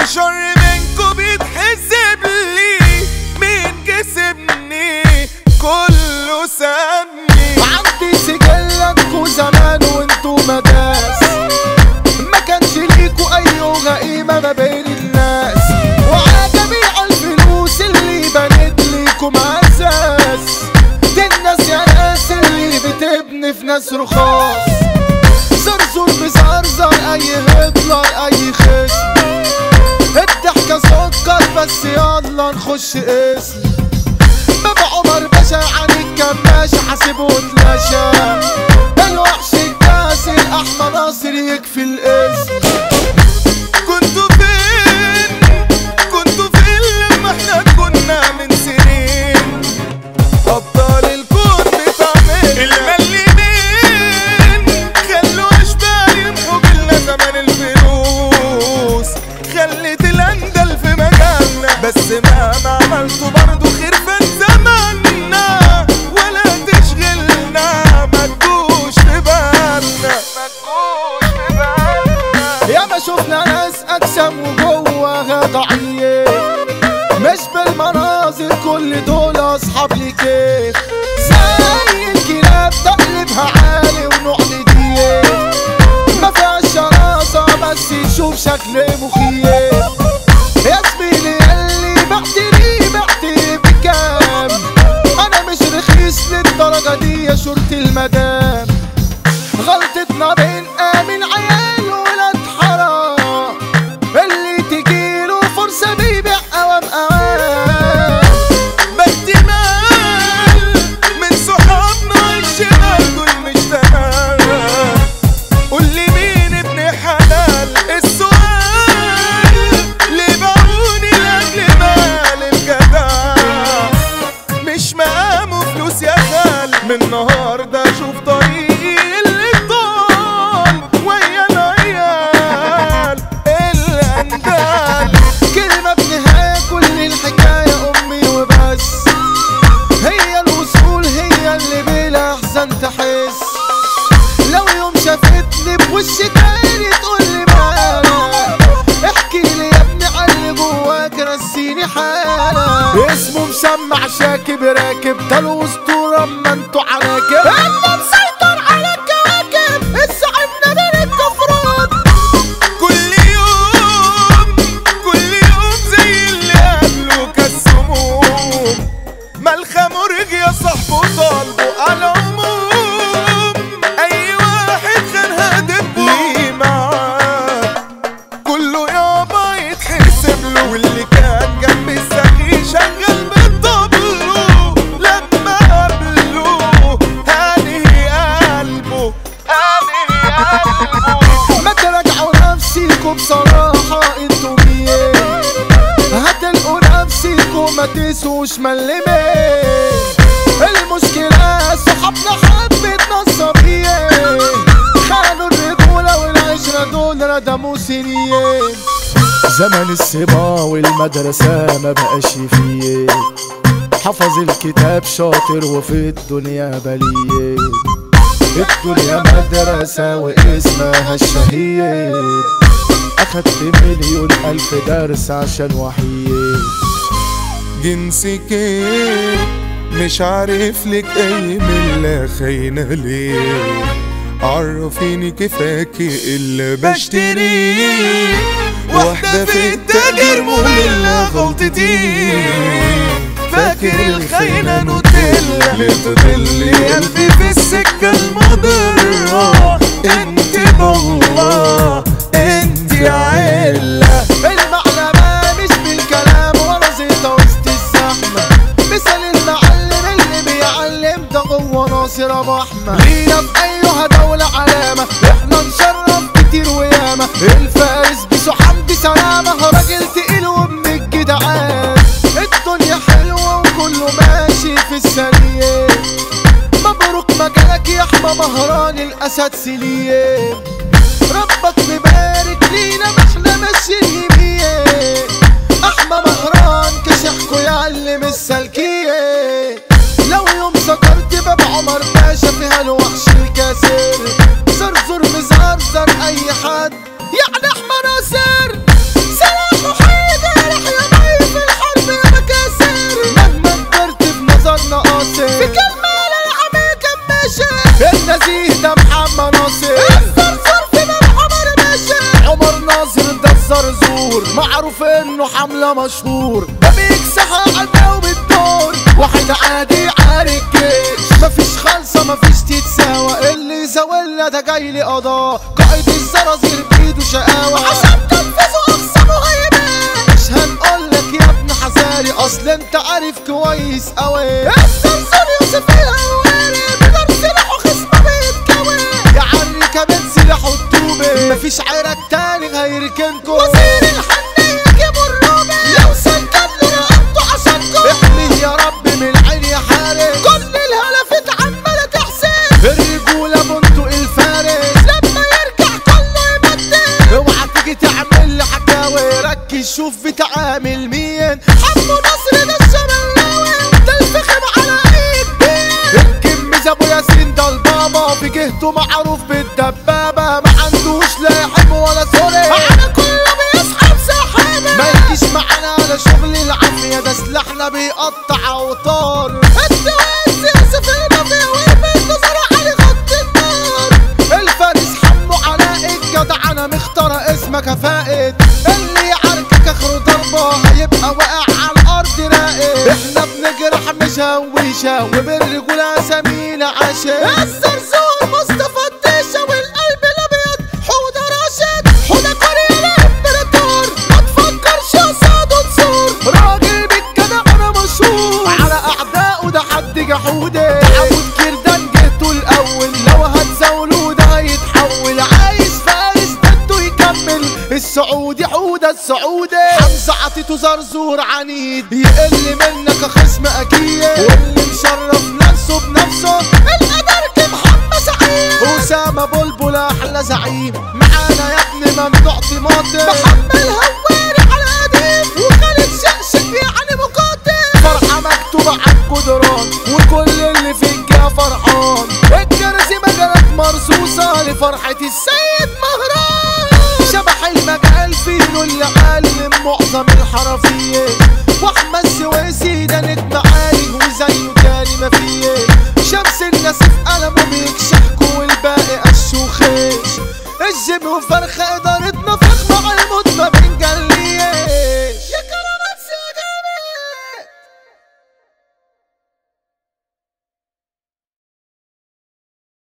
الشر منكم بيتحسب لي مين كسبني كله سابني عندي سجلك زمان وانتو مداس ما كانش ليكو اي قيمة ما بين الناس وعجبي على الفلوس اللي بنت ليكم اساس دي الناس يا ناس اللي بتبني في ناس رخاص زرزور بزرزر اي هتلر اي خصم الضحكة سكر بس يلا نخش اسم بابا عمر باشا عن الكماشة حاسبه اتلاشى الوحش الكاسر احمد ناصر يكفي الاسم كنتوا فين كنتوا فين لما احنا كنا من سنين ابطال الكون بتعمل الملمين خلوا اشبال يمحوا لنا زمان الفلوس خلت الاندل في مجالنا بس مهما عملتوا برضو خير فات زماننا ولا تشغلنا ما تجوش في بالنا ما تجوش في بالنا يا ما شفنا ناس اجسام وجواها ضعيف مش بالمناظر كل دول اصحاب لكيف زي الكلاب تقلبها عالي ونوع نضيف ما فيهاش شراسة بس يشوف شكل مخيف يا زميلي اللي بعتني بعتني بكام انا مش رخيص للدرجة دي يا شرطي المدام غلطتنا بين امن عيال ولاد حرام اللي تجيله فرصة بيبيع اوام اوام باحتمال من صحابنا الشمال دول مش تمام قول لي مين ابن حلال السؤال ليه باعوني لاجل مال الجدع مش مقامه فلوس يا خال من النهارده اشوف طريقي اللي طال ويا العيال الاندال كلمة بنهاية كل الحكاية امي وبس هي الوصول هي اللي بلا احزان تحس لو يوم شافتني بوش تاني تقول لي مالك احكي لي يا ابني على اللي جواك رسيني حالك اسمه مسمع شاكب راكب ده الاسطورة اما انتوا عناكب اما مسيطر على الكواكب الزعيم نادر الكفرات كل يوم كل يوم زي اللي قبله كالسموم ملخى مرج يا صاحبه طالبه على العموم اي واحد كان هدبه ليه معاه كله يابا يتحسب له واللي كان جنب السخي شغال بالطبلو لما قابله هاني قلبه هاني قلبه ما تراجعوا نفسيكوا بصراحة انتوا مين هتلقوا نفسيكوا ما تسوش ملمين المشكلة صحابنا حبة نصابين خانوا الرجولة والعشرة دول ردموا سنين زمن السبا والمدرسة ما بقاش فيه حفظ الكتاب شاطر وفي الدنيا بليه الدنيا مدرسة واسمها الشهيد أخدت مليون ألف درس عشان وحيد جنسك ايه مش عارف لك اي ملة خاينة ليه عرفيني كفاكي اللي بشتريه واحدة في التاجر مملة غلطتي فاكر الخاينة نوتيلا ليه تضلي قلبي في السكة المضرة انت بالله انت علة المعلمة مش بالكلام ولا زيطة وسط الزحمة مثل المعلم اللي بيعلم ده جوه ناصر ابو احمد لينا في ايها دولة علامة احنا نشرف كتير وياما الفارس بيسو حمدي سلامة راجل تقيل وابن الجدعان الدنيا حلوة وكله ماشي في السليم مبروك مجالك يا احمى مهران الاسد سليم ربك مبارك لينا ما احنا ماشيين يمين احمى مهران كشحكو يعلم السلكية لو يوم سكرت باب عمر باشا فيها الوحش الكاسر زرزر مزرزر اي حد يعني احمى ناصر سلام محمد ناصر في كلمة للعمل كماشة النزيه ده محمد ناصر الزرزور في باب عمر باشا عمر ناصر ده الزرزور معروف انه حملة مشهور ده بيكسح عنا وبالدور واحد عادي عارك جيش مفيش خالصة مفيش تتساوى اللي زاولنا ده جاي لي قضاء قائد الزرازير بايده شقاوة عشان تنفذوا اقصى مهيمة مش هنقولك يا ابن حزاري اصل انت عارف كويس قوي الزرزور يوسف الهواري بدر سلاحه خصمه بيتكوي يا عري كمان سلاحه الطوبة مفيش عيرك تاني هيركنكو وزير الحنية جيبوا الروبة لو سكت له رقبته عشانكو احميه يا رب من العين يا حارس كل الهلفت عمالة تحسن الرجولة بنتو الفارس لما يرجع كله يبدل اوعى تيجي تعمل لي حكاوي ركز شوف بتعامل مين حمو نصر ده الشملاوي ده الفخم على ايد بيه الكمز ابو ياسين ده البابا في جهته معروف بالدبابة ما عندوش لاحم ولا سوري معانا كله بيسحب سحابة ما يجيش معانا على شغل العافية ده سلاحنا بيقطع اوتار الدواس يوسف النبي والمنتظر علي خط النار الفارس حمو علاء الجدع انا مختار اسمك فائد اللي يعاركك اخره ضربه هيبقى واقع على الارض راقد احنا بنجرح مشوشه وبالرجوله سمينا عاشق الزرزور مصطفى الدشه والقلب الابيض حوده راشد حوده كوريا الامبراطور ما تفكرش قصاده تصور راجل بالجدع انا مشهور على اعدائه ده حد جحوده عمود كردان جهته الاول لو هتزاوله ده هيتحول عايز فارس بده يكمل السعودي حوده السعودي حمزه عطيته زرزور عنيد يقل منك خصم اكيد واللي مشرف نفسه بنفسه القدر محمد سعيد اسامه بلبل احلى زعيم معانا يا ابني ممنوع طماطم محمد الهواري على قديم وخالد شقشق يعني مقاتل فرحه مكتوبه على الجدران وكل اللي في الجهه فرحان الكراسي مجالات مرصوصه لفرحه السيد مهران شبح المجال فيه اللي علم معظم الحرفيين واحمد سويسي ده نجم عالي وزيه تاني ما فيه شمس الناس في قلمه بيكشحكوا والباقي قش وخيش الجيم وفرخه